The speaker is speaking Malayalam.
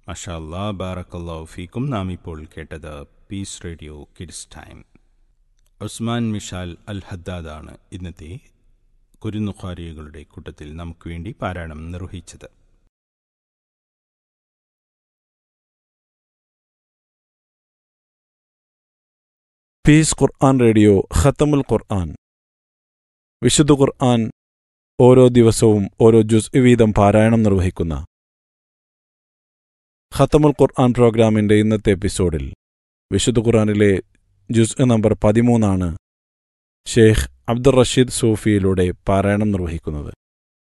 മഷാല്ലാ ബാറക്കല്ലാ ഫീക്കും നാം ഇപ്പോൾ കേട്ടത് Peace Radio kids time Usman Mishal Al ഹദ്ദാദാണ് ഇന്നത്തെ കുരുന്നുഖാരികളുടെ കൂട്ടത്തിൽ നമുക്ക് വേണ്ടി പാരായണം നിർവഹിച്ചത് പീസ് ഖുർആൻ റേഡിയോ ഖത്തമുൽ ഖുർആൻ വിശുദ്ധ ഖുർആൻ ഓരോ ദിവസവും ഓരോ ജുസ് വീതം പാരായണം നിർവഹിക്കുന്ന ഖത്തമുൽ ഖുർആൻ പ്രോഗ്രാമിന്റെ ഇന്നത്തെ എപ്പിസോഡിൽ വിശുദ്ധ ഖുർആനിലെ ജുസ് നമ്പർ പതിമൂന്നാണ് ഷെയ്ഖ് അബ്ദുൾ റഷീദ് സൂഫിയിലൂടെ പാരായണം നിർവഹിക്കുന്നത്